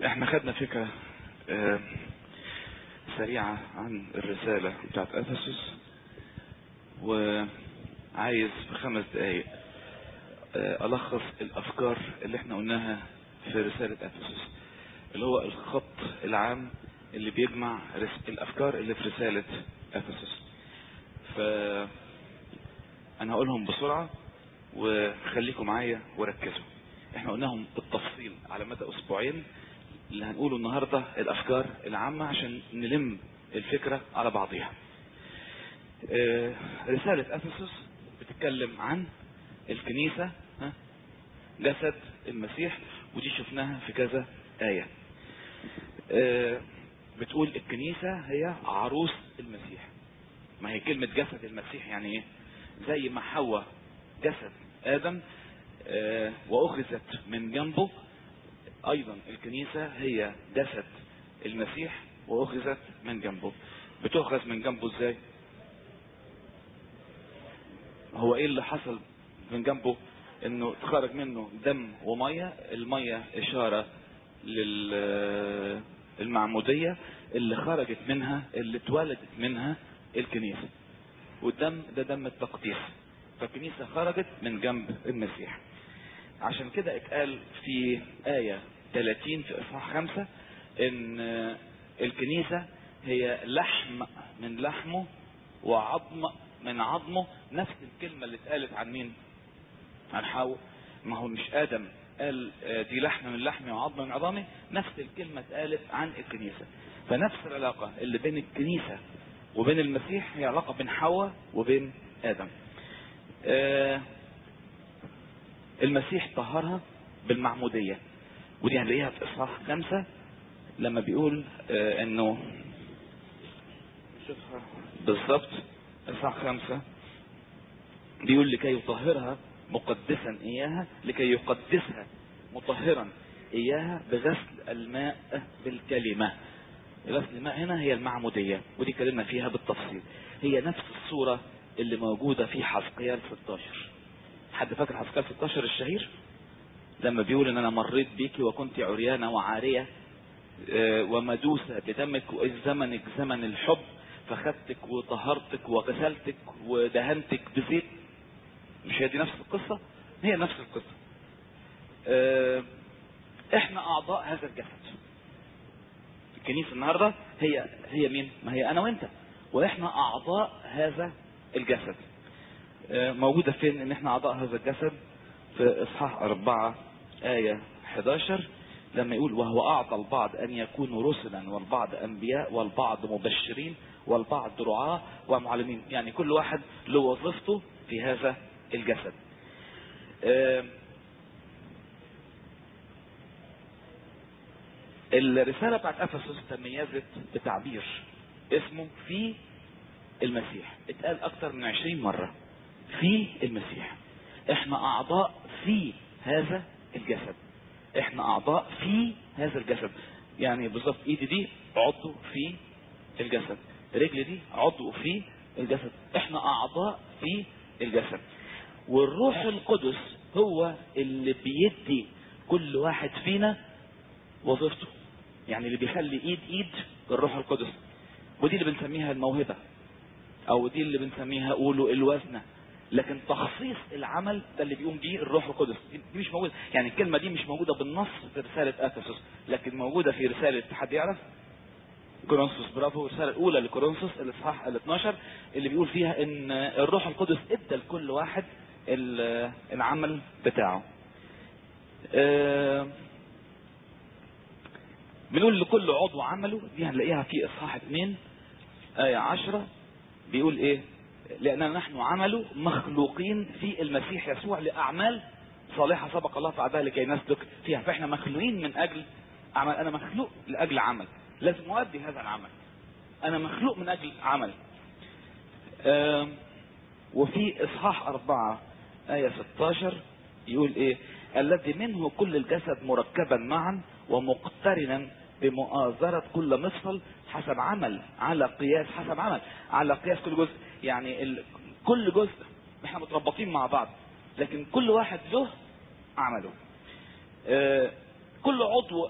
احنا خدنا فكرة آه، سريعة عن الرسالة بتاعت افسس وعايز في خمس دقايق آه، الخص الافكار اللي احنا قلناها في رسالة افسس اللي هو الخط العام اللي بيجمع رس- الافكار اللي في رسالة افسس ف انا هقولهم بسرعة وخليكم معايا وركزوا احنا قلناهم بالتفصيل على مدى اسبوعين اللي هنقوله النهاردة الافكار العامة عشان نلم الفكرة على بعضها آه، رسالة افسس بتتكلم عن الكنيسة ها، جسد المسيح ودي شفناها في كذا آية آه، بتقول الكنيسة هي عروس المسيح ما هي كلمة جسد المسيح يعني ايه زي ما حواء جسد آدم آه، وأخذت من جنبه أيضا الكنيسة هي جسد المسيح وأخذت من جنبه بتؤخذ من جنبه ازاي هو ايه اللي حصل من جنبه انه اتخرج منه دم ومية المية اشارة للمعمودية اللي خرجت منها اللي اتولدت منها الكنيسة والدم ده دم التقديس فالكنيسة خرجت من جنب المسيح عشان كده اتقال في آية 30 في إصحاح 5 إن الكنيسة هي لحم من لحمه وعظم من عظمه نفس الكلمة اللي اتقالت عن مين؟ عن حواء ما هو مش آدم قال آه، دي لحم من لحمي وعظم من عظامي نفس الكلمة اتقالت عن الكنيسة فنفس العلاقة اللي بين الكنيسة وبين المسيح هي علاقة بين حواء وبين آدم آه، المسيح طهرها بالمعمودية ودي هنلاقيها في إصحاح خمسة لما بيقول آه، انه نشوفها بالظبط إصحاح خمسة بيقول لكي يطهرها مقدسا إياها لكي يقدسها مطهرا إياها بغسل الماء بالكلمة غسل الماء هنا هي المعمودية ودي اتكلمنا فيها بالتفصيل هي نفس الصورة اللي موجودة في حزقيال 16 حد فاكر حزقيال 16 الشهير لما بيقول ان انا مريت بيكي وكنت عريانة وعارية آه، ومدوسة بدمك وإذ زمنك زمن الحب فخدتك وطهرتك وغسلتك ودهنتك بزيت مش هي دي نفس القصة هي نفس القصة آه، احنا اعضاء هذا الجسد الكنيسة النهاردة هي هي مين ما هي انا وانت واحنا اعضاء هذا الجسد آه، موجودة فين ان احنا اعضاء هذا الجسد في اصحاح اربعة آية 11 لما يقول وهو اعطى البعض ان يكونوا رسلا والبعض انبياء والبعض مبشرين والبعض رعاة ومعلمين يعني كل واحد له وظيفته في هذا الجسد آه، الرسالة بتاعت افسس تميزت بتعبير اسمه في المسيح اتقال اكتر من عشرين مرة في المسيح احنا اعضاء في هذا الجسد احنا اعضاء في هذا الجسد يعني بالظبط ايدي دي عضو في الجسد رجلي دي عضو في الجسد احنا اعضاء في الجسد والروح القدس هو اللي بيدي كل واحد فينا وظيفته يعني اللي بيخلي ايد ايد الروح القدس ودي اللي بنسميها الموهبة او دي اللي بنسميها قولوا الوزنة لكن تخصيص العمل ده اللي بيقوم بيه الروح القدس دي مش موجودة يعني الكلمة دي مش موجودة بالنص في رسالة افسس لكن موجودة في رسالة حد يعرف كورنثوس برافو الرسالة الأولى لكورنثوس الإصحاح ال 12 اللي بيقول فيها إن الروح القدس إدى لكل واحد ال- العمل بتاعه. آه، بنقول لكل عضو عمله دي هنلاقيها في إصحاح 2 آية 10 بيقول إيه؟ لأننا نحن عمله مخلوقين في المسيح يسوع لأعمال صالحة سبق الله فعلها لكي نسلك فيها فإحنا مخلوقين من أجل عمل أنا مخلوق لأجل عمل لازم أؤدي هذا العمل أنا مخلوق من أجل عمل آم، وفي إصحاح أربعة آية 16 يقول إيه الذي منه كل الجسد مركبا معا ومقترنا بمؤازرة كل مفصل حسب عمل على قياس حسب عمل على قياس كل جزء يعني ال... كل جزء احنا متربطين مع بعض لكن كل واحد له عمله آه، كل عضو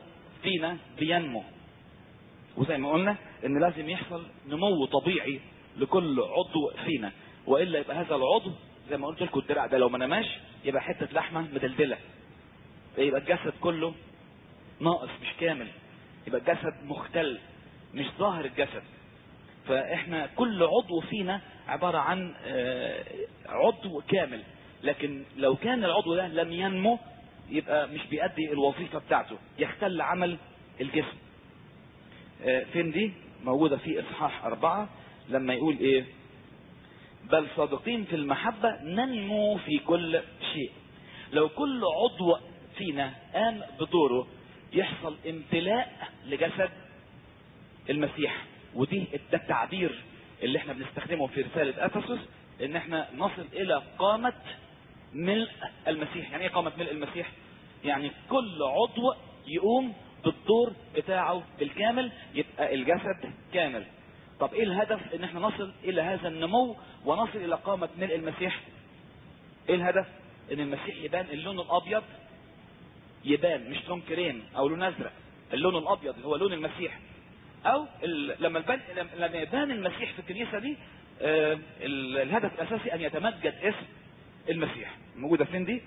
فينا بينمو وزي ما قلنا ان لازم يحصل نمو طبيعي لكل عضو فينا والا يبقى هذا العضو زي ما قلت لكم الدراع ده لو ما نماش يبقى حته لحمه مدلدله يبقى الجسد كله ناقص مش كامل يبقى الجسد مختل مش ظاهر الجسد فاحنا كل عضو فينا عباره عن آه، عضو كامل لكن لو كان العضو ده لم ينمو يبقى مش بيأدي الوظيفه بتاعته يختل عمل الجسم آه، فين دي موجودة في إصحاح أربعة لما يقول إيه بل صادقين في المحبة ننمو في كل شيء لو كل عضو فينا قام بدوره يحصل امتلاء لجسد المسيح ودي ده التعبير اللي احنا بنستخدمه في رسالة أفسس ان احنا نصل الى قامة ملء المسيح يعني ايه قامة ملء المسيح يعني كل عضو يقوم بالدور بتاعه بالكامل يبقى الجسد كامل طب ايه الهدف ان احنا نصل الى هذا النمو ونصل الى قامة ملء المسيح ايه الهدف ان المسيح يبان اللون الابيض يبان مش لون كريم او لون ازرق اللون الابيض اللي هو لون المسيح او ال- لما البان لما يبان المسيح في الكنيسه دي آه، ال- الهدف الاساسي ان يتمجد اسم المسيح موجوده فين دي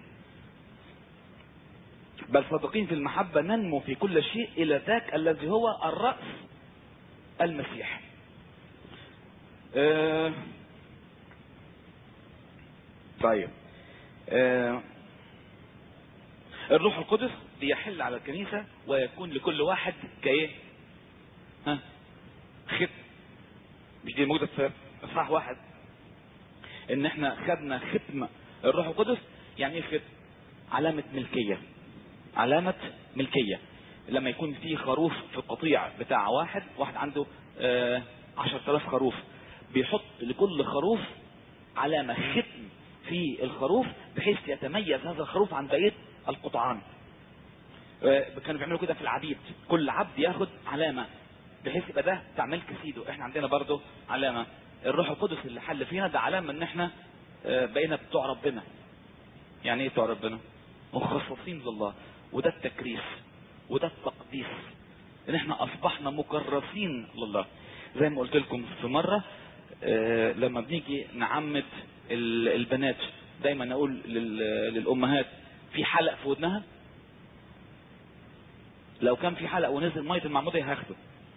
بل صادقين في المحبة ننمو في كل شيء إلى ذاك الذي هو الرأس المسيح آه طيب آه الروح القدس بيحل على الكنيسة ويكون لكل واحد كايه ها ختم مش دي موجودة في اصحاح واحد ان احنا خدنا ختم الروح القدس يعني ايه ختم علامة ملكية علامة ملكية لما يكون في خروف في القطيع بتاع واحد واحد عنده آه عشر تلاف خروف بيحط لكل خروف علامة ختم في الخروف بحيث يتميز هذا الخروف عن بقية القطعان آه كانوا بيعملوا كده في العبيد كل عبد ياخد علامة بحيث يبقى ده بتاع ملك سيده احنا عندنا برضو علامة الروح القدس اللي حل فينا ده علامة ان احنا آه بقينا بتوع ربنا يعني ايه بتوع ربنا مخصصين لله وده التكريس وده التقديس ان احنا اصبحنا مكرسين لله زي ما قلت لكم في مرة آه لما بنيجي نعمد ال- البنات دايما اقول لل- للامهات في حلق في ودنها لو كان في حلق ونزل ميه المعموديه هاخده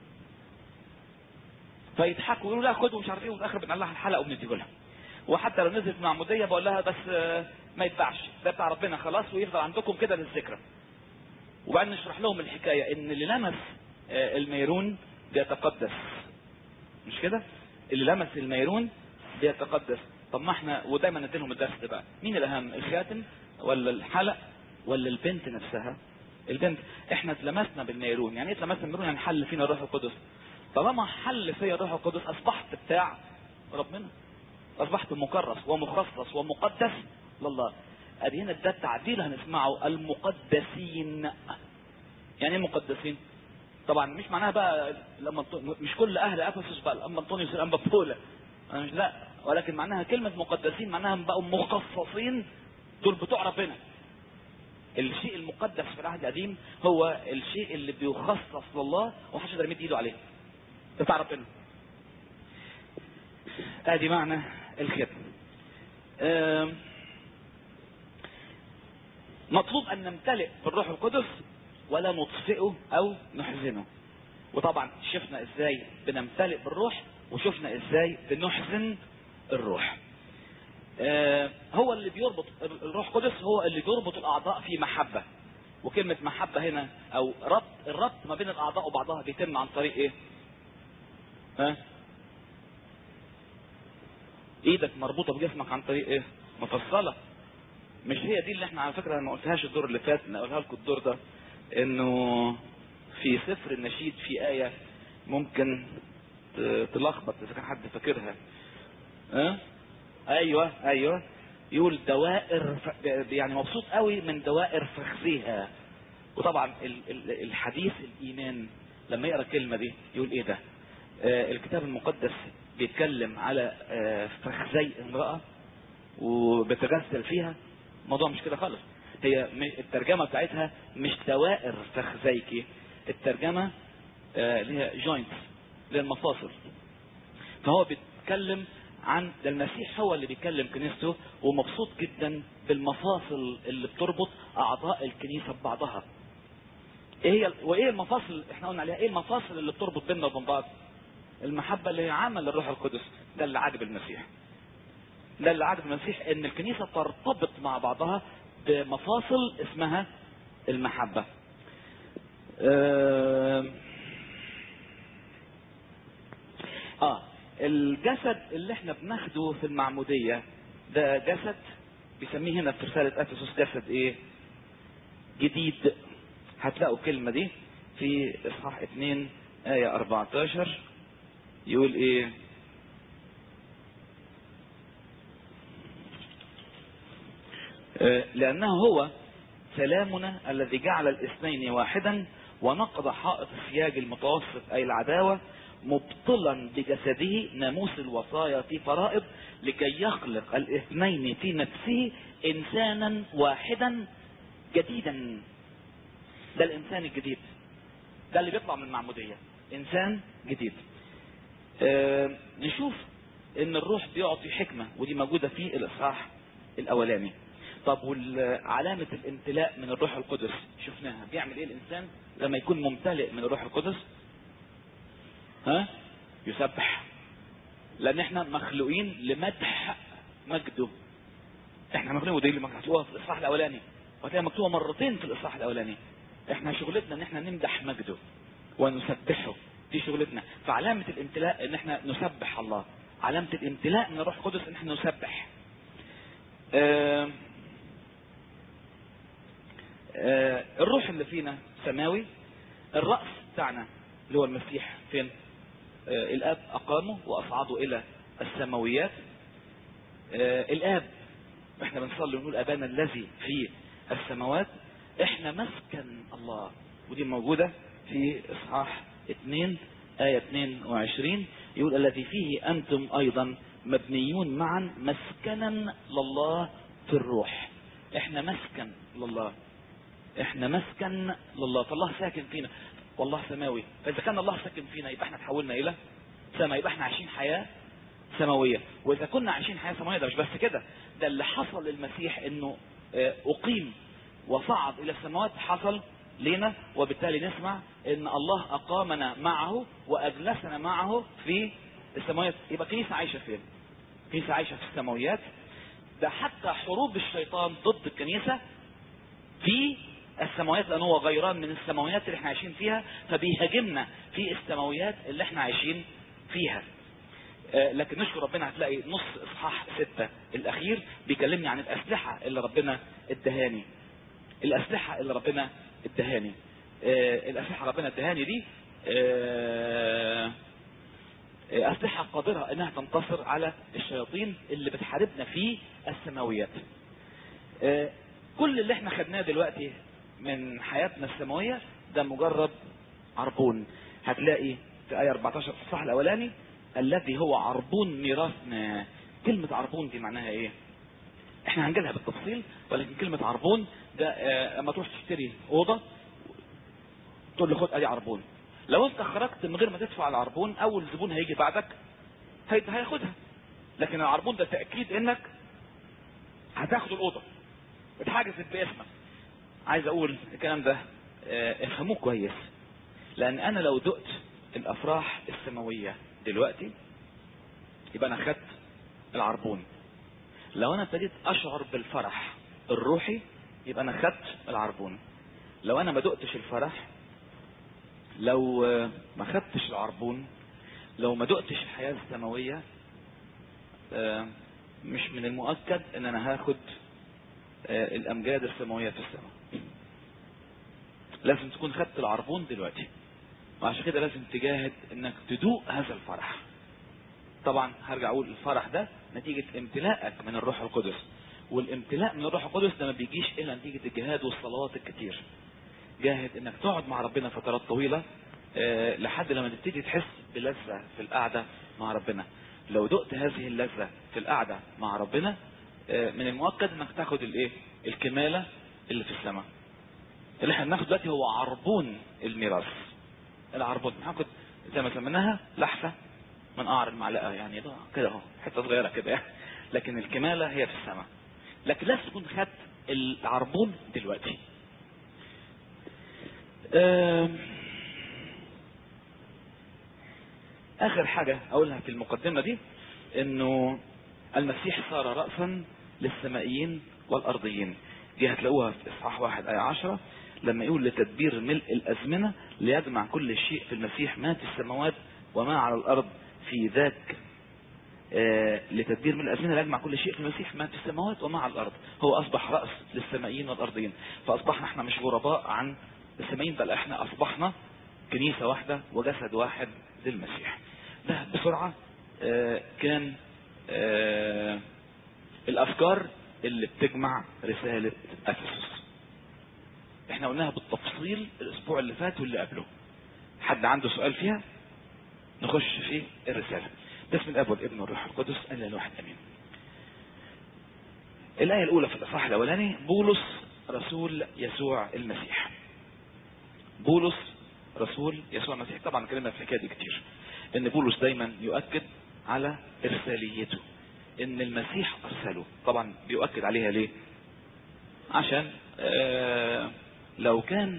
فيضحكوا يقولوا لا خده مش عارف ايه وفي الاخر بنقلعها الحلقه وبنديه لها وحتى لو نزلت معموديه بقول لها بس آه، ما يتباعش ده بتاع ربنا خلاص ويفضل عندكم كده للذكرى وبعدين نشرح لهم الحكايه ان اللي لمس آه، الميرون بيتقدس مش كده اللي لمس الميرون بيتقدس طب ما احنا ودايما نديلهم الدرس ده بقى مين الاهم الخاتم ولا الحلق ولا البنت نفسها البنت احنا اتلمسنا بالنيرون يعني ايه اتلمسنا بالنيرون يعني حل فينا الروح القدس طالما حل فيا الروح القدس اصبحت بتاع ربنا اصبحت مكرس ومخصص ومقدس لله ادي هنا ده التعبير هنسمعه المقدسين يعني ايه مقدسين طبعا مش معناها بقى لما مش كل اهل افسس بقى الانبا انطونيوس الانبا بولا أنا مش لا ولكن معناها كلمه مقدسين معناها بقوا مخصصين دول بتوع ربنا الشيء المقدس في العهد القديم هو الشيء اللي بيخصص لله ومحدش يقدر يمد ايده عليه بتاع ربنا ادي معنى الختم آم، مطلوب ان نمتلئ بالروح القدس ولا نطفئه او نحزنه وطبعا شفنا ازاي بنمتلئ بالروح وشفنا ازاي بنحزن الروح آه، هو اللي بيربط الروح القدس هو اللي بيربط الاعضاء في محبه وكلمه محبه هنا او ربط الربط ما بين الاعضاء وبعضها بيتم عن طريق ايه ها ايدك مربوطه بجسمك عن طريق ايه مفصله مش هي دي اللي احنا على فكره أنا ما قلتهاش الدور اللي فات انا اقولها لكم الدور ده انه في سفر النشيد في ايه ممكن ت- تلخبط اذا كان حد فاكرها ها ايوه ايوه يقول دوائر ف... يعني مبسوط قوي من دوائر فخذها وطبعا ال... ال... الحديث الايمان لما يقرا الكلمه دي يقول ايه ده آه الكتاب المقدس بيتكلم على آه فخذي امراه وبيتغزل فيها الموضوع مش كده خالص هي م- الترجمه بتاعتها مش دوائر فخذيك الترجمة آه، اللي هي جوينت للمفاصل فهو بيتكلم عن ده المسيح هو اللي بيكلم كنيسته ومبسوط جدا بالمفاصل اللي بتربط اعضاء الكنيسه ببعضها. ايه هي وايه المفاصل احنا قلنا عليها ايه المفاصل اللي بتربط بيننا وبين بعض؟ المحبه اللي هي عمل الروح القدس ده اللي عاجب المسيح. ده اللي عاجب المسيح ان الكنيسه ترتبط مع بعضها بمفاصل اسمها المحبه. آه اه الجسد اللي احنا بناخده في المعمودية ده جسد بيسميه هنا في رسالة افسس جسد ايه جديد هتلاقوا الكلمة دي في اصحاح 2 آية 14 يقول ايه آه، لأنه هو سلامنا الذي جعل الاثنين واحدا ونقض حائط السياج المتوسط أي العداوة مبطلا بجسده ناموس الوصايا في فرائض لكي يخلق الاثنين في نفسه انسانا واحدا جديدا ده الانسان الجديد ده اللي بيطلع من المعمودية انسان جديد آه نشوف ان الروح بيعطي حكمة ودي موجودة في الاصحاح الاولاني طب وعلامة الامتلاء من الروح القدس شفناها بيعمل ايه الانسان لما يكون ممتلئ من الروح القدس ها يسبح لان احنا مخلوقين لمدح مجده احنا مخلوقين ودي اللي هتلاقوها في الاصحاح الاولاني وهتلاقيها مكتوبه مرتين في الاصحاح الاولاني احنا شغلتنا ان احنا نمدح مجده ونسبحه دي شغلتنا فعلامة الامتلاء ان احنا نسبح الله علامة الامتلاء من الروح القدس ان احنا نسبح آه آه الروح اللي فينا سماوي الرأس بتاعنا اللي هو المسيح فين آه الاب اقامه واصعده الى السماويات آه الاب احنا بنصلي ونقول ابانا الذي في السماوات احنا مسكن الله ودي موجودة في اصحاح 2 آية 22 يقول الذي فيه أنتم أيضا مبنيون معا مسكنا لله في الروح احنا مسكن لله احنا مسكن لله فالله ساكن فينا والله سماوي فاذا كان الله ساكن فينا يبقى احنا تحولنا الى سماء يبقى احنا عايشين حياه سماويه واذا كنا عايشين حياه سماويه ده مش بس كده ده اللي حصل للمسيح انه اقيم وصعد الى السماوات حصل لنا وبالتالي نسمع ان الله اقامنا معه واجلسنا معه في السماوات يبقى كنيسه عايشه فين كنيسه عايشه في السماويات ده حتى حروب الشيطان ضد الكنيسه في السماويات لان هو غيران من السماويات اللي احنا عايشين فيها فبيهاجمنا في السماويات اللي احنا عايشين فيها آه لكن نشكر ربنا هتلاقي نص اصحاح ستة الاخير بيكلمني عن الاسلحة اللي ربنا ادهاني الاسلحة اللي ربنا ادهاني آه الاسلحة ربنا ادهاني دي آه اسلحة قادرة انها تنتصر على الشياطين اللي بتحاربنا في السماويات كل اللي احنا خدناه دلوقتي من حياتنا السماوية ده مجرد عربون هتلاقي في آية 14 في الصح الأولاني الذي هو عربون ميراثنا كلمة عربون دي معناها ايه احنا هنجيلها بالتفصيل ولكن كلمة عربون ده اه اما تروح تشتري اوضة تقول له خد ادي عربون لو انت خرجت من غير ما تدفع العربون اول زبون هيجي بعدك هياخدها لكن العربون ده تأكيد انك هتاخد الاوضة اتحجزت باسمك عايز اقول الكلام ده اه افهموه كويس لان انا لو دقت الافراح السماوية دلوقتي يبقى انا خدت العربون لو انا ابتديت اشعر بالفرح الروحي يبقى انا خدت العربون لو انا ما دقتش الفرح لو ما خدتش العربون لو ما دقتش الحياة السماوية اه مش من المؤكد ان انا هاخد اه الامجاد السماوية في السماء لازم تكون خدت العربون دلوقتي وعشان كده لازم تجاهد انك تدوق هذا الفرح طبعا هرجع اقول الفرح ده نتيجة امتلاءك من الروح القدس والامتلاء من الروح القدس ده ما بيجيش الا نتيجة الجهاد والصلوات الكتير جاهد انك تقعد مع ربنا فترات طويلة أه لحد لما تبتدي تحس بلذة في القعدة مع ربنا لو دقت هذه اللذة في القعدة مع ربنا أه من المؤكد انك تاخد الايه الكمالة اللي في السماء اللي احنا بناخده دلوقتي هو عربون الميراث العربون هاخد زي ما سميناها لحفه من قعر المعلقه يعني ده كده اهو حته صغيره كده يعني لكن الكماله هي في السماء لكن لازم تكون خدت العربون دلوقتي آم، اخر حاجه اقولها في المقدمه دي انه المسيح صار راسا للسمائيين والارضيين دي هتلاقوها في اصحاح واحد ايه عشرة لما يقول لتدبير ملء الازمنه ليجمع كل شيء في المسيح ما في السماوات وما على الارض في ذاك آه، لتدبير من الازمنه يجمع كل شيء في المسيح ما في السماوات وما على الارض هو اصبح راس للسمائيين والارضيين فاصبحنا احنا مش غرباء عن السمائيين بل احنا اصبحنا كنيسه واحده وجسد واحد للمسيح ده بسرعه آه، كان آه، الافكار اللي بتجمع رساله افسس احنا قلناها بالتفصيل الاسبوع اللي فات واللي قبله حد عنده سؤال فيها نخش في الرساله باسم الاب والابن والروح القدس الا الواحد امين الايه الاولى في الاصحاح الاولاني بولس رسول يسوع المسيح بولس رسول يسوع المسيح طبعا اتكلمنا في الحكايه دي كتير ان بولس دايما يؤكد على ارساليته ان المسيح ارسله طبعا بيؤكد عليها ليه عشان آه لو كان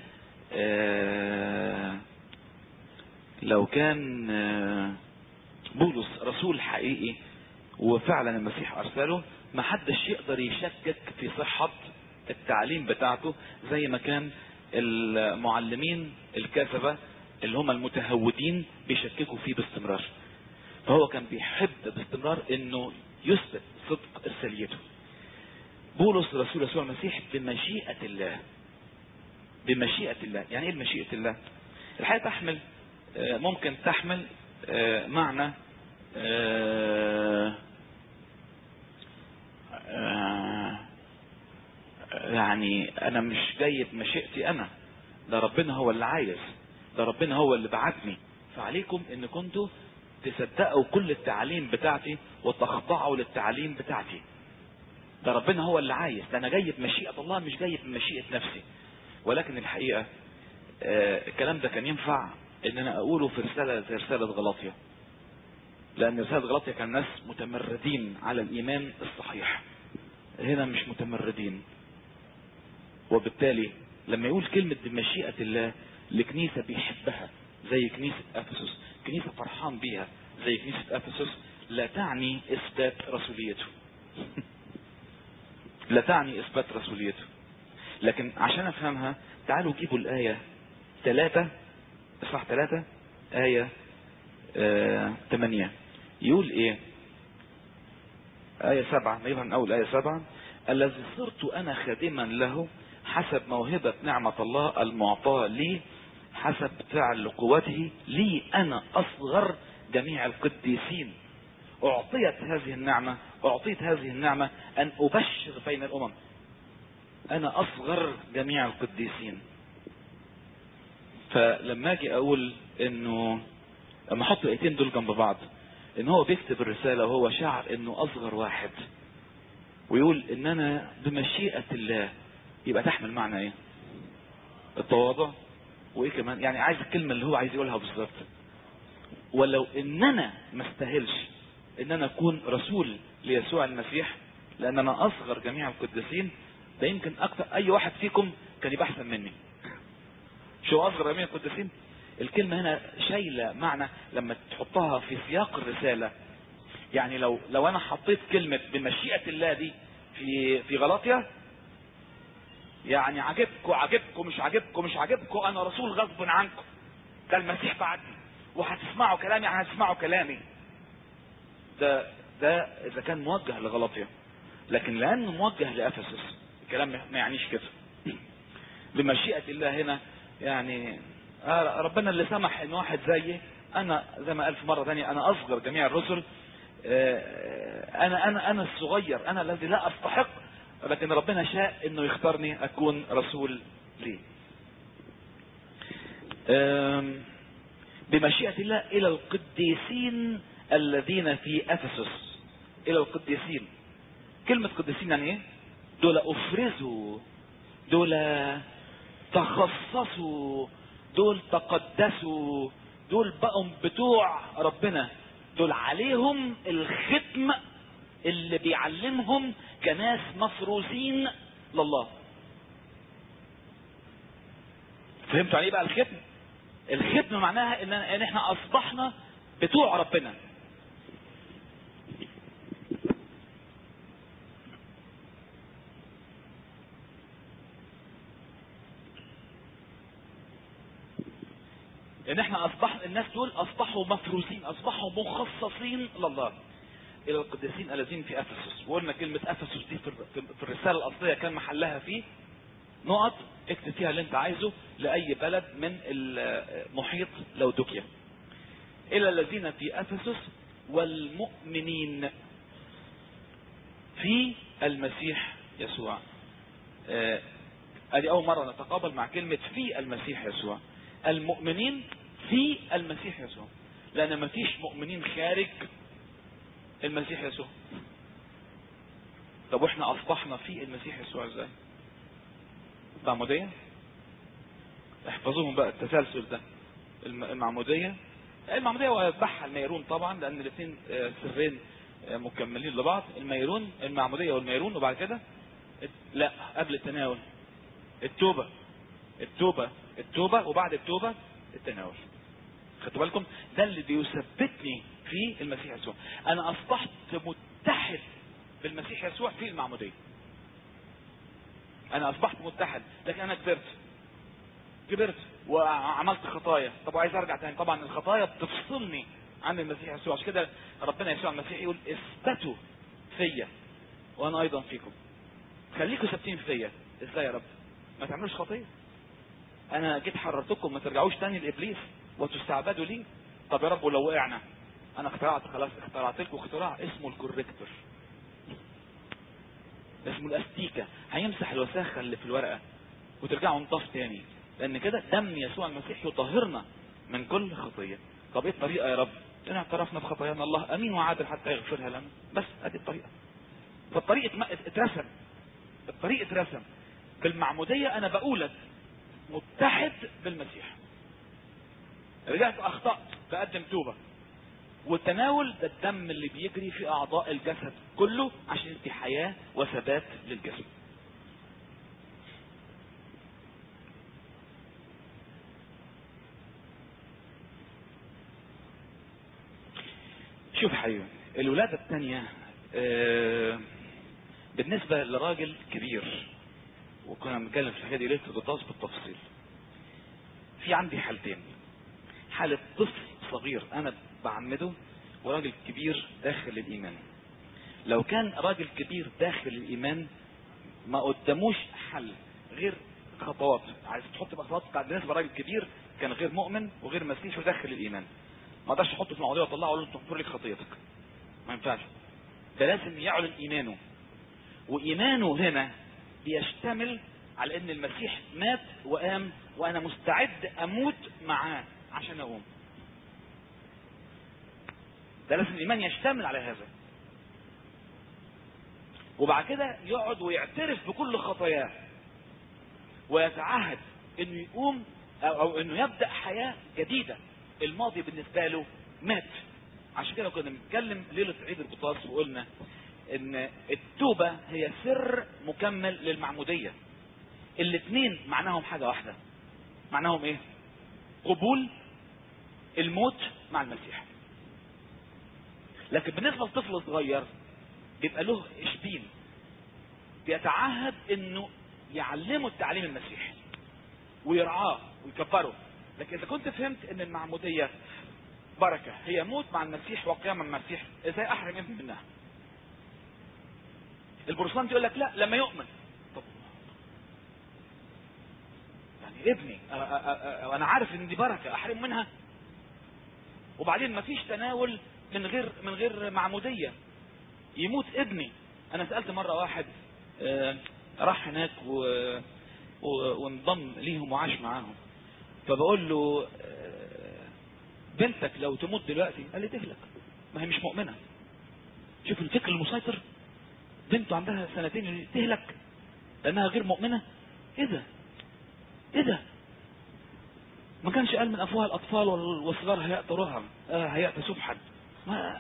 آه لو كان آه بولس رسول حقيقي وفعلا المسيح ارسله ما حدش يقدر يشكك في صحة التعليم بتاعته زي ما كان المعلمين الكذبة اللي هم المتهودين بيشككوا فيه باستمرار فهو كان بيحب باستمرار انه يثبت صدق ارساليته بولس رسول يسوع المسيح بمشيئة الله بمشيئة الله يعني ايه بمشيئة الله الحياة تحمل آه، ممكن تحمل آه، معنى آه، آه، يعني انا مش جاي بمشيئتي انا ده ربنا هو اللي عايز ده ربنا هو اللي بعتني فعليكم ان كنتوا تصدقوا كل التعاليم بتاعتي وتخضعوا للتعاليم بتاعتي ده ربنا هو اللي عايز ده انا جاي بمشيئة الله مش جاي بمشيئة نفسي ولكن الحقيقة آه، الكلام ده كان ينفع ان انا اقوله في رسالة زي رسالة غلاطيا لان رسالة غلاطيا كان ناس متمردين على الايمان الصحيح هنا مش متمردين وبالتالي لما يقول كلمة بمشيئة الله لكنيسة بيحبها زي كنيسة افسس كنيسة فرحان بيها زي كنيسة افسس لا تعني اثبات رسوليته لا تعني اثبات رسوليته لكن عشان افهمها تعالوا جيبوا الايه ثلاثة اصحاح ثلاثة آية آه، ثمانية يقول ايه آية سبعة نجيبها من أول آية سبعة الذي صرت أنا خادما له حسب موهبة نعمة الله المعطاة لي حسب فعل قوته لي أنا أصغر جميع القديسين أعطيت هذه النعمة أعطيت هذه النعمة أن أبشر بين الأمم أنا أصغر جميع القديسين فلما اجي اقول انه لما احط الايتين دول جنب بعض ان هو بيكتب الرسالة وهو شعر انه اصغر واحد ويقول ان انا بمشيئة الله يبقى تحمل معنى ايه التواضع وايه كمان يعني عايز الكلمة اللي هو عايز يقولها بالظبط ولو ان انا ما استاهلش ان انا اكون رسول ليسوع المسيح لان انا اصغر جميع القديسين ده يمكن اكتر اي واحد فيكم كان يبقى احسن مني شو اصغر جميع القديسين الكلمة هنا شايلة معنى لما تحطها في سياق الرسالة يعني لو لو انا حطيت كلمة بمشيئة الله دي في في غلاطيا يعني عجبكم عجبكم مش عجبكم مش عجبكم انا رسول غصب عنكم ده المسيح بعتني وهتسمعوا كلامي يعني هتسمعوا كلامي ده ده اذا كان موجه لغلاطيا لكن لانه موجه لافسس الكلام ما يعنيش كده بمشيئة الله هنا يعني آه ربنا اللي سمح ان واحد زيي انا زي ما قال في مرة ثانية انا اصغر جميع الرسل آه انا انا انا الصغير انا الذي لا استحق لكن ربنا شاء انه يختارني اكون رسول ليه آم، بمشيئة الله الى القديسين الذين في افسس الى القديسين كلمة قديسين يعني ايه دول افرزوا دول تخصصوا دول تقدسوا دول بقوا بتوع ربنا دول عليهم الختم اللي بيعلمهم كناس مفروسين لله فهمتوا عليه بقى الختم الختم معناها ان ان احنا اصبحنا بتوع ربنا ان احنا اصبح الناس دول اصبحوا مفروسين اصبحوا مخصصين لله الى القديسين الذين في افسس وقلنا كلمة افسس دي في في الرسالة الاصلية كان محلها فيه نقط اكتب فيها اللي انت عايزه لاي بلد من محيط لودوكيا الى الذين في افسس والمؤمنين في المسيح يسوع آه، ادي اول مرة نتقابل مع كلمة في المسيح يسوع المؤمنين في المسيح يسوع لان مفيش مؤمنين خارج المسيح يسوع طب واحنا اصبحنا في المسيح يسوع ازاي معمودية احفظوهم بقى التسلسل ده الم- المعمودية المعمودية ويتبعها الميرون طبعا لان الاثنين آه، سرين آه، مكملين لبعض الميرون المعمودية والميرون وبعد كده الت- لا قبل التناول التوبة التوبة التوبة وبعد التوبة التناول خدتوا بالكم ده اللي بيثبتني في المسيح يسوع انا اصبحت متحد بالمسيح يسوع في المعمودية انا اصبحت متحد لكن انا كبرت كبرت وعملت خطايا طب وعايز ارجع تاني طبعا الخطايا بتفصلني عن المسيح يسوع عشان كده ربنا يسوع المسيح يقول اثبتوا فيا وانا ايضا فيكم خليكم ثابتين فيا ازاي يا رب ما تعملوش خطيه انا جيت حررتكم ما ترجعوش تاني لابليس وتستعبدوا ليه طب يا رب ولو وقعنا انا اخترعت خلاص اخترعت لكم اختراع اسمه الكوريكتور اسمه الاستيكة هيمسح الوساخة اللي في الورقة وترجعوا نطاف تاني لان كده دم يسوع المسيح يطهرنا من كل خطية طب ايه الطريقة يا رب ان اعترفنا بخطايانا الله امين وعادل حتى يغفرها لنا بس ادي الطريقة فالطريق اتم- اترسم الطريق اترسم بالمعمودية انا بقولك متحد بالمسيح رجعت اخطأت بقدم توبة والتناول ده الدم اللي بيجري في اعضاء الجسد كله عشان يدي حياة وثبات للجسد شوف حبيبي الولادة الثانية آه، بالنسبة لراجل كبير وكنا بنتكلم في الحكاية دي ليلة الغطاس بالتفصيل في عندي حالتين حالة طفل صغير انا بعمده وراجل كبير داخل الايمان لو كان راجل كبير داخل الايمان ما قداموش حل غير خطوات عايز تحط بقى خطوات بتاعت بالنسبه لراجل كبير كان غير مؤمن وغير مسيحي وداخل الايمان ما اقدرش احطه في المواضيع واطلعه اقول له انت تغفر لك خطيتك ما ينفعش ده لازم يعلن ايمانه وايمانه هنا بيشتمل على ان المسيح مات وقام وانا مستعد اموت معاه عشان اقوم ده لازم الايمان يشتمل على هذا وبعد كده يقعد ويعترف بكل خطاياه ويتعهد انه يقوم او, أو انه يبدا حياه جديده الماضي بالنسبه له مات عشان كده كنا بنتكلم ليله عيد القطاس وقلنا ان التوبه هي سر مكمل للمعموديه الاثنين معناهم حاجه واحده معناهم ايه قبول الموت مع المسيح لكن بالنسبه لطفل صغير بيبقى له اشبين بيتعهد انه يعلمه التعليم المسيحي ويرعاه ويكبره لكن اذا كنت فهمت ان المعمودية بركة هي موت مع المسيح وقيام مع المسيح ازاي احرم ابني منها البروتستانت يقول لك لا لما يؤمن طب يعني ابني أ- أ- أ- انا عارف ان دي بركة احرم منها وبعدين مفيش تناول من غير من غير معمودية يموت ابني انا سألت مرة واحد آه، راح هناك و... و... وانضم ليهم وعاش معاهم فبقول له آه، بنتك لو تموت دلوقتي قال لي تهلك ما هي مش مؤمنة شوف الفكر المسيطر بنته عندها سنتين تهلك لانها غير مؤمنة ايه ده ايه ده ما كانش قال من افواه الاطفال والصغار هيأت رهن آه هيأت سبحا ما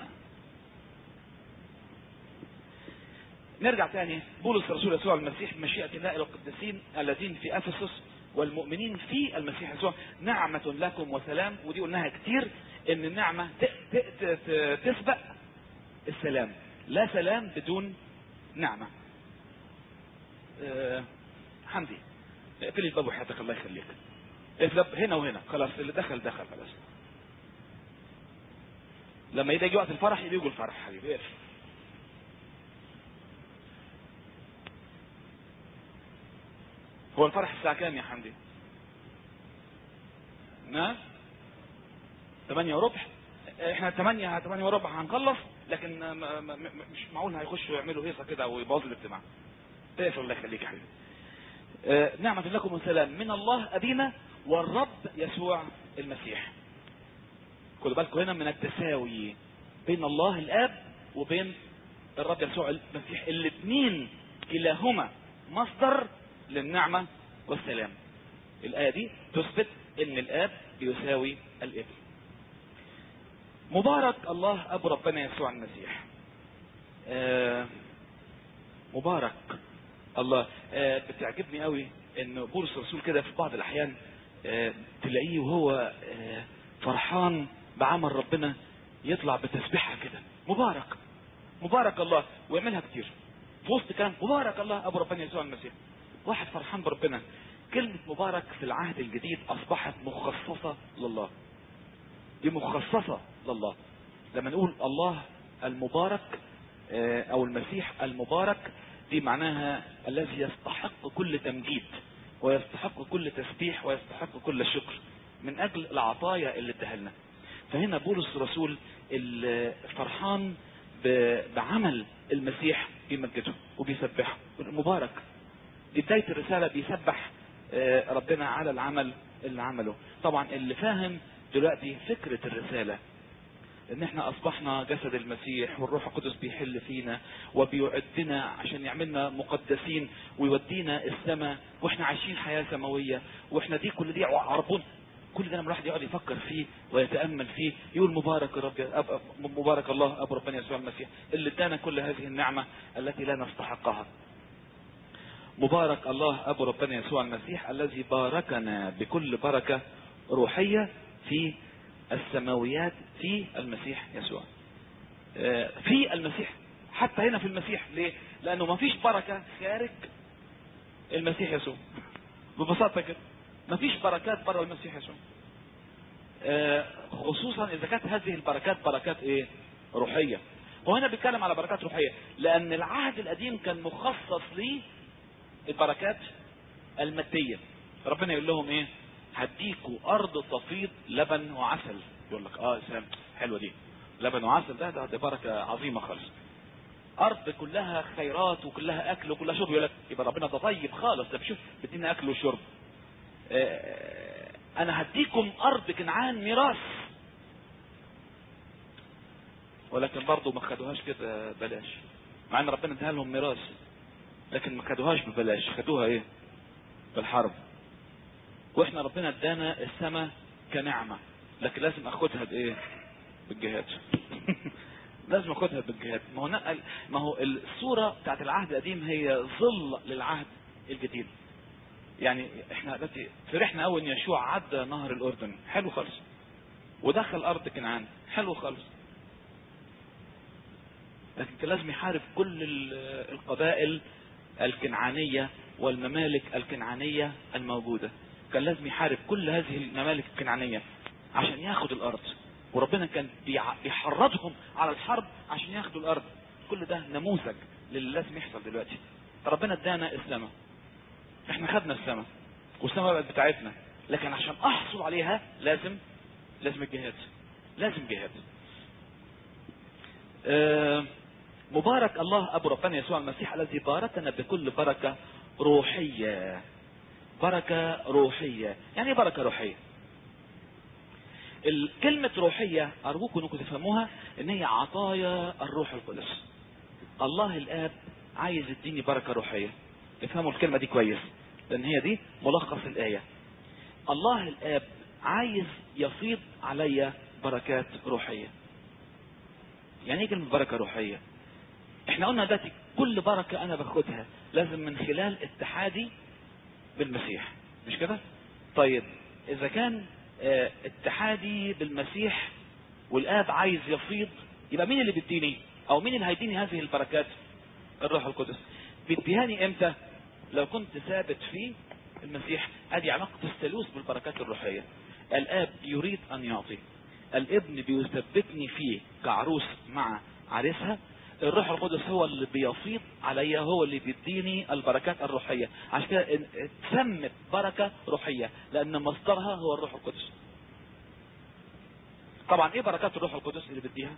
نرجع تاني بولس الرسول يسوع المسيح مشيئة الله الى القديسين الذين في افسس والمؤمنين في المسيح يسوع نعمة لكم وسلام ودي قلناها كتير ان النعمة تسبق السلام لا سلام بدون نعمة أه حمدي اقفلي الباب وحياتك الله يخليك اقفل هنا وهنا خلاص اللي دخل دخل خلاص لما يجي وقت الفرح يجوا الفرح حبيبي اقفل هو الفرح الساعة كام يا حمدي؟ نعم؟ 8 وربع احنا 8 8 وربع هنخلص لكن ما ما مش معقول هيخشوا يعملوا هيصه كده ويبوظوا الاجتماع. اقفل الله يخليك يا حبيبي. اه نعمة لكم وسلام من الله أبينا والرب يسوع المسيح. خدوا بالكم هنا من التساوي بين الله الآب وبين الرب يسوع المسيح الاثنين كلاهما مصدر للنعمة والسلام الآية دي تثبت ان الآب يساوي الابن مبارك الله أبو ربنا يسوع المسيح آه مبارك الله آه بتعجبني قوي ان بولس الرسول كده في بعض الأحيان آه تلاقيه وهو آه فرحان بعمل ربنا يطلع بتسبيحة كده مبارك مبارك الله ويعملها كتير في وسط كلام مبارك الله أبو ربنا يسوع المسيح واحد فرحان بربنا كلمة مبارك في العهد الجديد أصبحت مخصصة لله دي مخصصة لله لما نقول الله المبارك أو المسيح المبارك دي معناها الذي يستحق كل تمجيد ويستحق كل تسبيح ويستحق كل شكر من أجل العطايا اللي اداها لنا فهنا بولس الرسول الفرحان بعمل المسيح بيمجده وبيسبحه مبارك دي بداية الرسالة بيسبح ربنا على العمل اللي عمله طبعا اللي فاهم دلوقتي فكرة الرسالة ان احنا اصبحنا جسد المسيح والروح القدس بيحل فينا وبيعدنا عشان يعملنا مقدسين ويودينا السماء واحنا عايشين حياة سماوية واحنا دي كل دي عربون كل ده لما الواحد يقعد يفكر فيه ويتامل فيه يقول مبارك الرب أب مبارك الله ابو ربنا يسوع المسيح اللي ادانا كل هذه النعمه التي لا نستحقها. مبارك الله ابو ربنا يسوع المسيح الذي باركنا بكل بركه روحيه في السماويات في المسيح يسوع. في المسيح حتى هنا في المسيح ليه؟ لانه ما فيش بركه خارج المسيح يسوع. ببساطه كده. ما فيش بركات بره المسيح يسوع آه خصوصا اذا كانت هذه البركات بركات ايه روحيه وهنا بيتكلم على بركات روحيه لان العهد القديم كان مخصص ليه البركات الماديه ربنا يقول لهم ايه هديكوا ارض تفيض لبن وعسل يقول لك اه سلام حلوه دي لبن وعسل ده ده, ده بركه عظيمه خالص ارض كلها خيرات وكلها اكل وكلها شرب يقول لك يبقى ربنا ده طيب خالص ده بشوف بدينا اكل وشرب انا هديكم ارض كنعان ميراث ولكن برضه ما خدوهاش كده بلاش مع ان ربنا اداها لهم ميراث لكن ما خدوهاش ببلاش خدوها ايه بالحرب واحنا ربنا ادانا السماء كنعمة لكن لازم اخدها بايه بالجهاد لازم اخدها بالجهاد ما هو نقل ما هو الصورة بتاعت العهد القديم هي ظل للعهد الجديد يعني احنا دلوقتي فرحنا قوي ان يشوع عدى نهر الاردن حلو خالص ودخل ارض كنعان حلو خالص لكن كان لازم يحارب كل القبائل الكنعانية والممالك الكنعانية الموجودة كان لازم يحارب كل هذه الممالك الكنعانية عشان ياخد الارض وربنا كان بيحرضهم على الحرب عشان ياخدوا الارض كل ده نموذج للي لازم يحصل دلوقتي ربنا ادانا السماء احنا خدنا السماء والسماء بقت بتاعتنا لكن عشان احصل عليها لازم لازم الجهاد لازم جهاد اه مبارك الله ابو ربنا يسوع المسيح الذي باركنا بكل بركه روحيه بركه روحيه يعني ايه بركه روحيه الكلمة روحية أرجوكم أنكم تفهموها إن هي عطايا الروح القدس. الله الآب عايز يديني بركة روحية. افهموا الكلمة دي كويس لأن هي دي ملخص الآية. الله الاب عايز يفيض عليا بركات روحيه يعني ايه كلمه بركه روحيه احنا قلنا دلوقتي كل بركه انا باخدها لازم من خلال اتحادي بالمسيح مش كده طيب اذا كان اه اتحادي بالمسيح والاب عايز يفيض يبقى مين اللي بيديني او مين اللي هيديني هذه البركات الروح القدس بيديهاني امتى لو كنت ثابت في المسيح ادي علاقه الثالوث بالبركات الروحيه الاب يريد ان يعطي الابن بيثبتني فيه كعروس مع عريسها الروح القدس هو اللي بيفيض عليا هو اللي بيديني البركات الروحيه عشان كده اتسمت بركه روحيه لان مصدرها هو الروح القدس طبعا ايه بركات الروح القدس اللي بيديها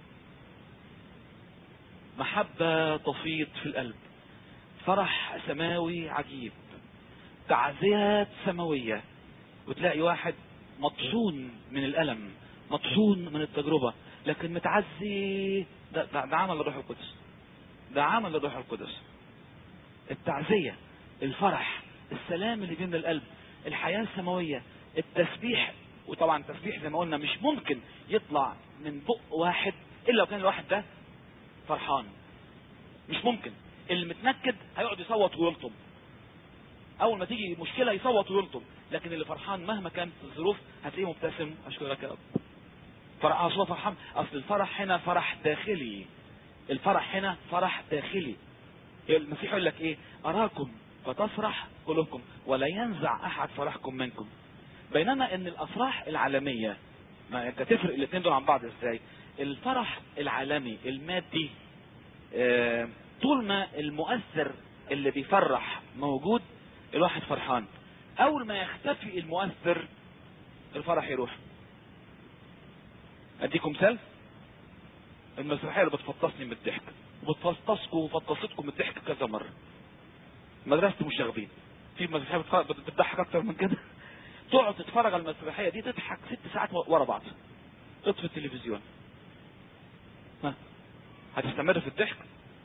محبه تفيض في القلب فرح سماوي عجيب تعزيات سماويه وتلاقي واحد مطحون من الالم مطحون من التجربه لكن متعزي ده, ده, ده عمل الروح القدس ده عمل الروح القدس التعزيه الفرح السلام اللي بين القلب الحياه السماويه التسبيح وطبعا التسبيح زي ما قلنا مش ممكن يطلع من بق واحد الا لو كان الواحد ده فرحان مش ممكن اللي متنكد هيقعد يصوت ويلطم اول ما تيجي مشكله يصوت ويلطم لكن اللي فرحان مهما كانت الظروف هتلاقيه مبتسم اشكرك يا رب فرح اصل فرحان اصل الفرح هنا فرح داخلي الفرح هنا فرح داخلي المسيح يقول لك ايه اراكم فتفرح قلوبكم ولا ينزع احد فرحكم منكم بينما ان الافراح العالميه ما انت تفرق الاثنين دول عن بعض ازاي الفرح العالمي المادي اه طول ما المؤثر اللي بيفرح موجود الواحد فرحان اول ما يختفي المؤثر الفرح يروح اديكم مثال المسرحيه اللي بتفطسني من الضحك وبتفطسكم وفطستكم من الضحك كذا مره مدرسه المشاغبين في مسرحيه بتضحك اكتر من كده تقعد تتفرج على المسرحيه دي تضحك ست ساعات ورا بعض اطفي التلفزيون ها هتستمر في الضحك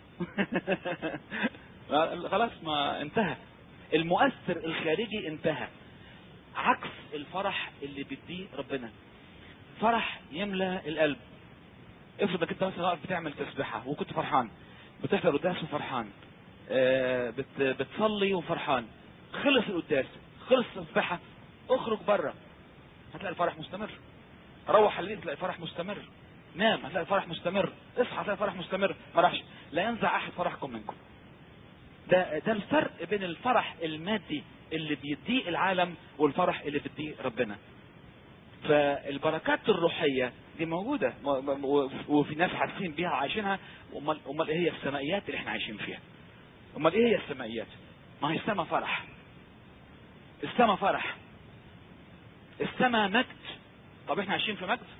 خلاص ما انتهى المؤثر الخارجي انتهى عكس الفرح اللي بيديه ربنا فرح يملى القلب افرض انك انت مثلا واقف بتعمل تسبيحه وكنت فرحان بتحضر قداس وفرحان آه بت بتصلي وفرحان خلص القداس خلص التسبيحه اخرج بره هتلاقي الفرح مستمر روح الليل تلاقي الفرح مستمر نام هتلاقي الفرح مستمر اصحى هتلاقي الفرح مستمر ما راحش لا ينزع احد فرحكم منكم ده ده الفرق بين الفرح المادي اللي بيديه العالم والفرح اللي بيديه ربنا فالبركات الروحيه دي موجوده وفي ناس حاسين بيها وعايشينها امال امال ايه هي السمائيات اللي احنا عايشين فيها امال ايه هي السمائيات ما هي السما فرح السما فرح السما مجد طب احنا عايشين في مجد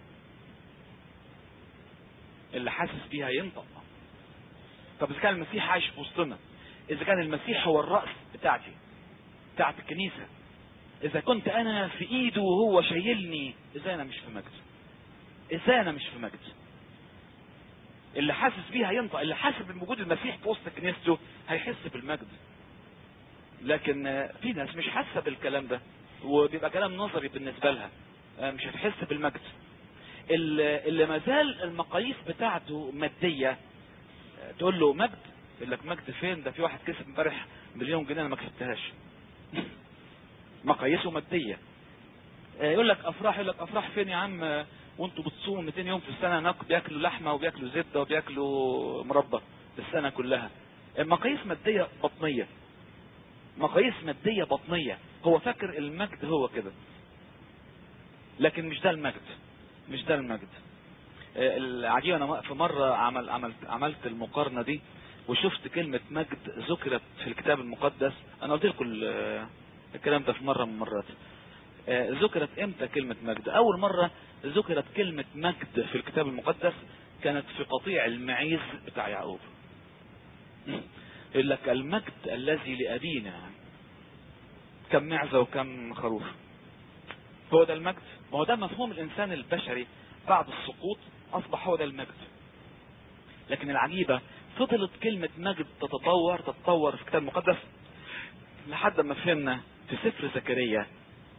اللي حاسس بيها ينطق طب اذا كان المسيح عايش في وسطنا اذا كان المسيح هو الراس بتاعتي بتاعت الكنيسه اذا كنت انا في ايده وهو شايلني ازاي انا مش في مجد ازاي انا مش في مجد اللي حاسس بيها ينطق اللي حاسس بوجود المسيح في وسط كنيسته هيحس بالمجد لكن في ناس مش حاسه بالكلام ده وبيبقى كلام نظري بالنسبه لها مش هتحس بالمجد اللي ما زال المقاييس بتاعته ماديه تقول له مجد يقول لك مجد فين ده في واحد كسب امبارح مليون جنيه انا ما كسبتهاش مقاييسه ماديه يقول لك افراح يقول لك افراح فين يا عم وانتوا بتصوموا 200 يوم في السنه ناكل بياكلوا لحمه وبياكلوا زبده وبياكلوا مربى السنه كلها مقاييس ماديه بطنيه مقاييس ماديه بطنيه هو فاكر المجد هو كده لكن مش ده المجد مش ده المجد العجيب انا في مره عمل عملت عملت المقارنه دي وشفت كلمه مجد ذكرت في الكتاب المقدس انا قلت لكم الكلام ده في مره من المرات ذكرت امتى كلمه مجد اول مره ذكرت كلمه مجد في الكتاب المقدس كانت في قطيع المعيز بتاع يعقوب يقول لك المجد الذي لابينا كم معزه وكم خروف هو ده المجد ما هو ده مفهوم الانسان البشري بعد السقوط اصبح هو ده المجد لكن العجيبه فضلت كلمه مجد تتطور تتطور في الكتاب المقدس لحد ما فهمنا في سفر زكريا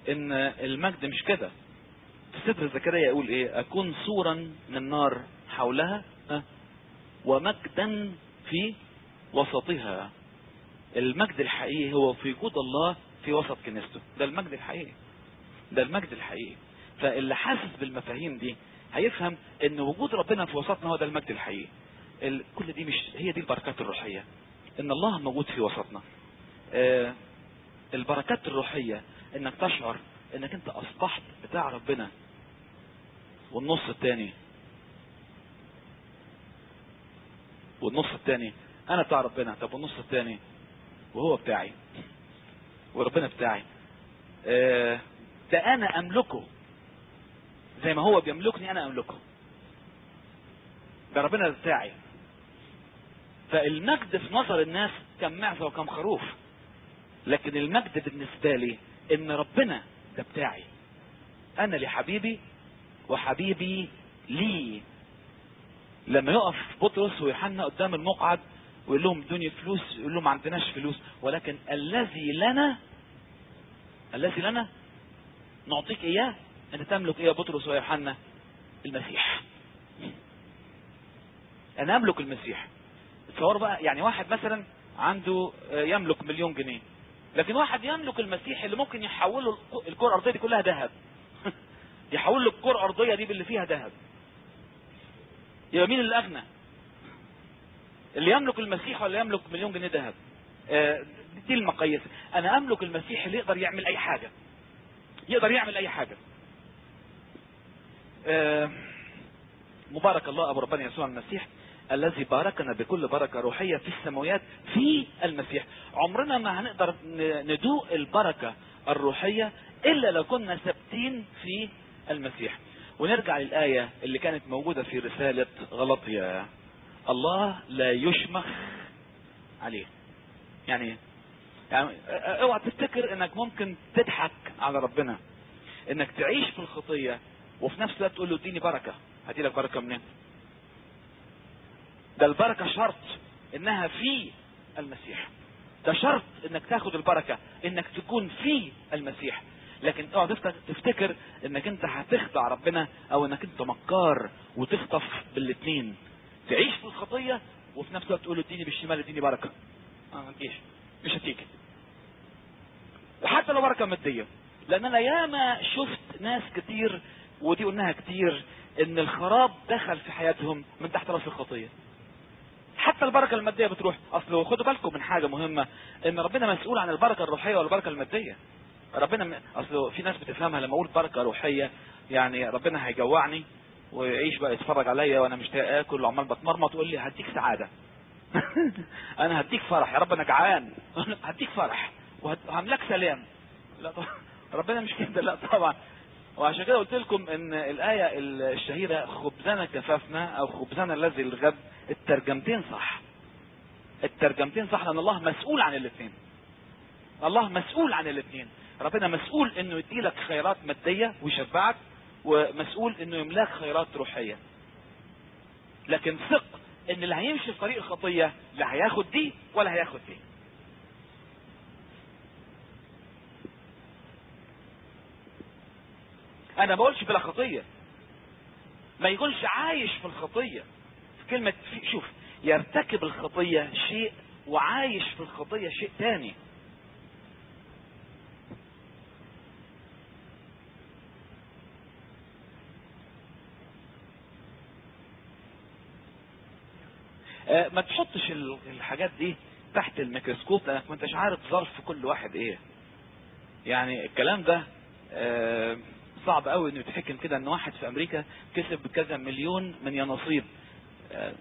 ان المجد مش كده في سفر زكريا يقول ايه اكون سورا من نار حولها ها؟ ومجدا في وسطها المجد الحقيقي هو في وجود الله في وسط كنيسته ده المجد الحقيقي ده المجد الحقيقي فاللي حاسس بالمفاهيم دي هيفهم ان وجود ربنا في وسطنا هو ده المجد الحقيقي ال- كل دي مش هي دي البركات الروحيه ان الله موجود في وسطنا آه البركات الروحيه انك تشعر انك انت اصبحت بتاع ربنا والنص التاني والنص التاني انا بتاع ربنا طب والنص التاني وهو بتاعي وربنا بتاعي آه، ده انا املكه زي ما هو بيملكني انا املكه ده ربنا بتاعي فالمجد في نظر الناس كم معزة وكم خروف لكن المجد بالنسبة لي ان ربنا ده بتاعي انا لحبيبي وحبيبي لي لما يقف بطرس ويوحنا قدام المقعد ويقول لهم ادوني فلوس يقول لهم ما عندناش فلوس ولكن الذي لنا الذي لنا نعطيك اياه انت تملك ايه يا بطرس ويوحنا المسيح انا املك المسيح تصور بقى يعني واحد مثلا عنده آه، يملك مليون جنيه لكن واحد يملك المسيح اللي ممكن يحوله الك- الكره الارضيه دي كلها ذهب يحول له الكره الارضيه دي باللي فيها ذهب يبقى مين اللي اغنى اللي يملك المسيح ولا يملك مليون جنيه ذهب آه، دي المقاييس انا املك المسيح اللي يقدر يعمل اي حاجه يقدر يعمل اي حاجه آه، مبارك الله ابو ربنا يسوع المسيح الذي باركنا بكل بركه روحيه في السماويات في المسيح عمرنا ما هنقدر ن- ندوق البركه الروحيه الا لو كنا ثابتين في المسيح ونرجع للايه اللي كانت موجوده في رساله غلطيا الله لا يشمخ عليه يعني إيه؟ يعني اوعى تفتكر انك ممكن تضحك على ربنا انك تعيش في الخطيه وفي نفس الوقت تقول له اديني بركه هدي لك بركه منين ده البركه شرط انها في المسيح ده شرط انك تاخد البركه انك تكون في المسيح لكن اوعى تفت- تفتكر انك انت هتخدع ربنا او انك انت مكار وتخطف بالاثنين تعيش في الخطيه وفي نفس الوقت تقول له اديني بالشمال اديني بركه آه، ما تجيش مش هتيجي وحتى لو بركه ماديه لان انا ياما شفت ناس كتير ودي قلناها كتير ان الخراب دخل في حياتهم من تحت راس الخطيه حتى البركه الماديه بتروح اصل خدوا بالكم من حاجه مهمه ان ربنا مسؤول عن البركه الروحيه والبركه الماديه ربنا م... اصل في ناس بتفهمها لما اقول بركه روحيه يعني ربنا هيجوعني ويعيش بقى يتفرج عليا وانا مشتاق اكل وعمال بتمرمط ويقول لي هديك سعاده انا هديك فرح يا رب انا جعان هديك فرح وهملك سلام لا طبعا ربنا مش كده لا طبعا وعشان كده قلت لكم ان الايه الشهيره خبزنا كفافنا او خبزنا الذي الغد الترجمتين صح الترجمتين صح لان الله مسؤول عن الاثنين الله مسؤول عن الاثنين ربنا مسؤول انه يديلك خيرات ماديه ويشبعك ومسؤول انه يملاك خيرات روحيه لكن ثق ان اللي هيمشي في طريق الخطيه لا هياخد دي ولا هياخد دي انا ما بقولش بلا خطيه ما يكونش عايش في الخطيه في كلمه في شوف يرتكب الخطيه شيء وعايش في الخطيه شيء تاني آه، ما تحطش ال- الحاجات دي تحت الميكروسكوب لانك ما انتش عارف ظرف كل واحد ايه يعني الكلام ده آه، صعب قوي انه يتحكم كده ان واحد في امريكا كسب كذا مليون من يناصيب آه،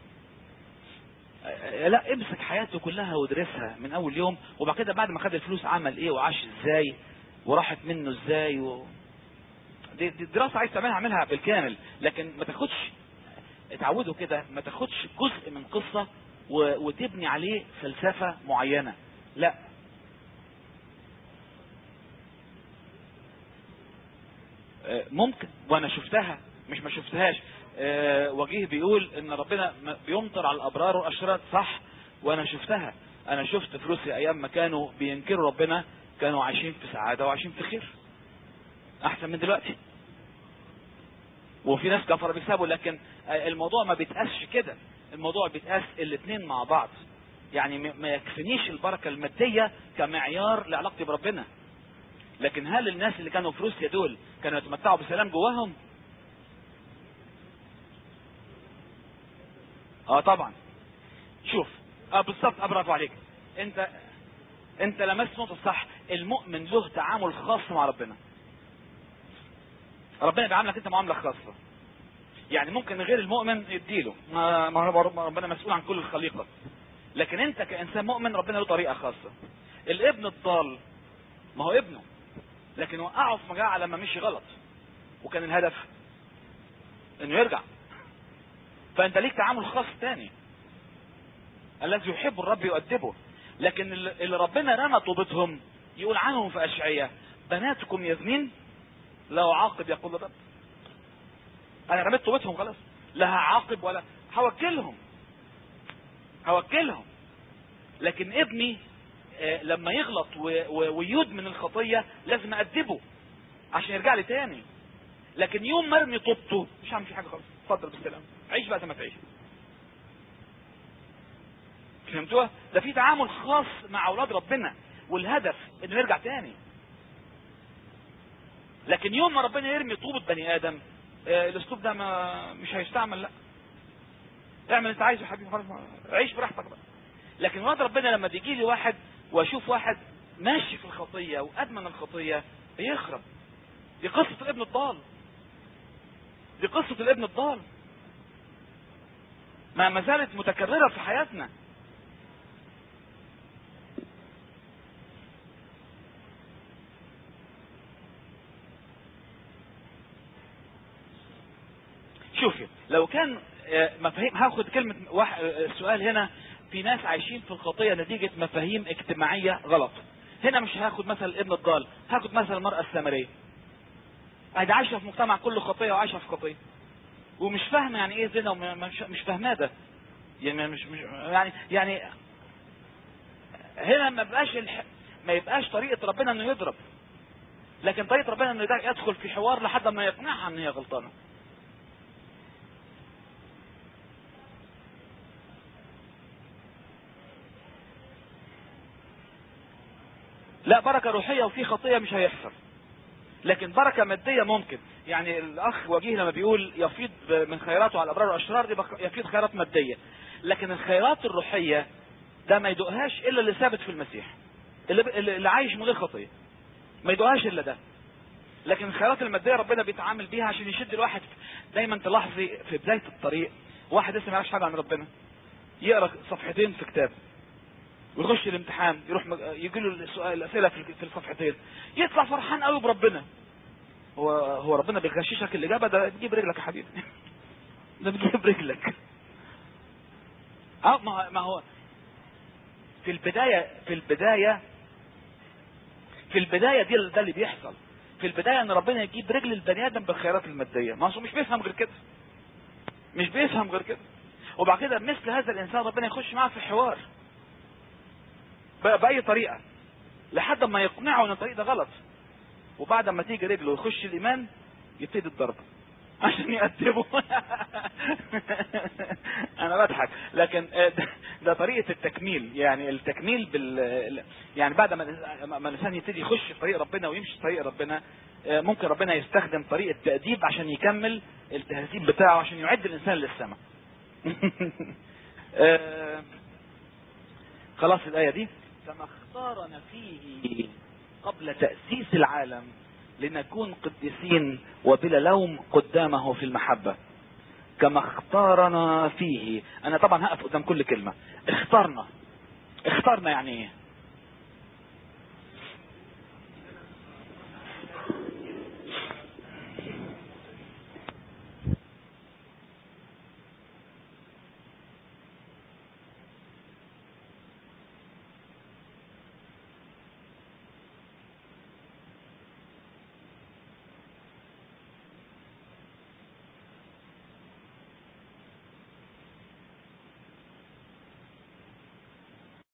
آه، لا امسك حياته كلها وادرسها من اول يوم وبعد كده بعد ما خد الفلوس عمل ايه وعاش ازاي وراحت منه ازاي و... دي, دي دراسه عايز تعملها اعملها بالكامل لكن ما تاخدش اتعودوا كده ما تاخدش جزء من قصه و... وتبني عليه فلسفه معينه لا آه، ممكن وانا شفتها مش ما شفتهاش آه، وجيه بيقول ان ربنا م- بيمطر على الابرار والاشرار صح وانا شفتها انا شفت في روسيا ايام ما كانوا بينكروا ربنا كانوا عايشين في سعاده وعايشين في خير احسن من دلوقتي وفي ناس كفر بيكسبوا لكن الموضوع ما بيتقاسش كده الموضوع بيتقاس الاثنين مع بعض يعني ما يكفنيش البركة المادية كمعيار لعلاقتي بربنا لكن هل الناس اللي كانوا في روسيا دول كانوا يتمتعوا بسلام جواهم اه طبعا شوف اه بالظبط اه برافو عليك انت انت لمست نقطة صح المؤمن له تعامل خاص مع ربنا ربنا بيعاملك انت معاملة خاصة يعني ممكن غير المؤمن يديله ما ما هو ربنا مسؤول عن كل الخليقة لكن انت كانسان مؤمن ربنا له طريقة خاصة الابن الضال ما هو ابنه لكن وقعه في مجاعة لما مشي غلط وكان الهدف انه يرجع فانت ليك تعامل خاص تاني الذي يحب الرب يؤدبه لكن اللي ربنا رمى طوبتهم يقول عنهم في اشعياء بناتكم يزنين لا عاقب يقول الرب انا رميت طوبتهم خلاص لا هعاقب ولا هوكلهم هوكلهم لكن ابني آه لما يغلط ويدمن الخطية لازم أدبه عشان يرجع لي تاني لكن يوم مرمي طوبته مش هعمل فيه حاجة خالص اتفضل بالسلام عيش بقى زي ما تعيش فهمتوها ده في تعامل خاص مع اولاد ربنا والهدف انه يرجع تاني لكن يوم ما ربنا يرمي طوبة بني ادم آه الاسلوب ده ما مش هيستعمل لا اعمل انت عايزه يا حبيبي خلاص عيش براحتك بقى لكن ولاد ربنا لما بيجي لي واحد واشوف واحد ماشي في الخطية وادمن الخطية بيخرب دي قصة الابن الضال دي قصة الابن الضال ما ما زالت متكررة في حياتنا شوفي لو كان مفاهيم هاخد كلمة واحد السؤال هنا في ناس عايشين في الخطية نتيجة مفاهيم اجتماعية غلط هنا مش هاخد مثلا الابن الضال هاخد مثلا المرأة السامرية قاعدة عايشة في مجتمع كله خطية وعايشة في خطية ومش فاهمة يعني ايه زنا ومش مش فاهماه ده يعني مش مش يعني يعني هنا ما بقاش الح... ما يبقاش طريقة ربنا انه يضرب لكن طريقة ربنا انه يدخل في حوار لحد ما يقنعها ان هي غلطانة لا بركة روحية وفي خطية مش هيحصل لكن بركة مادية ممكن يعني الأخ وجيه لما بيقول يفيض من خيراته على الأبرار والأشرار دي يفيض خيرات مادية لكن الخيرات الروحية ده ما يدوقهاش إلا اللي ثابت في المسيح اللي, اللي عايش من غير خطية ما يدوقهاش إلا ده لكن الخيرات المادية ربنا بيتعامل بيها عشان يشد الواحد دايما تلاحظي في بداية الطريق واحد لسه ما يعرفش حاجة عن ربنا يقرا صفحتين في كتاب ويخش الامتحان يروح مج... يجي له السؤال الاسئله في في الصفحتين يطلع فرحان قوي بربنا هو هو ربنا بيغششك الاجابه ده تجيب رجلك يا حبيبي ده بتجيب رجلك اه ما ما هو في البدايه في البدايه في البدايه دي ده اللي بيحصل في البدايه ان ربنا يجيب رجل البني ادم بالخيرات الماديه ما هو مش بيفهم غير كده مش بيفهم غير كده وبعد كده مثل هذا الانسان ربنا يخش معاه في حوار باي طريقه لحد ما يقنعه ان الطريق ده غلط وبعد ما تيجي رجله ويخش الايمان يبتدي الضرب عشان يقدمه انا بضحك لكن ده, ده طريقه التكميل يعني التكميل بال يعني بعد ما الانسان يبتدي يخش في طريق ربنا ويمشي في طريق ربنا ممكن ربنا يستخدم طريقه تاديب عشان يكمل التهذيب بتاعه عشان يعد الانسان للسماء خلاص الايه دي كما اختارنا فيه قبل تأسيس العالم لنكون قديسين وبلا لوم قدامه في المحبة كما اختارنا فيه انا طبعا هقف قدام كل كلمة اختارنا اختارنا يعني ايه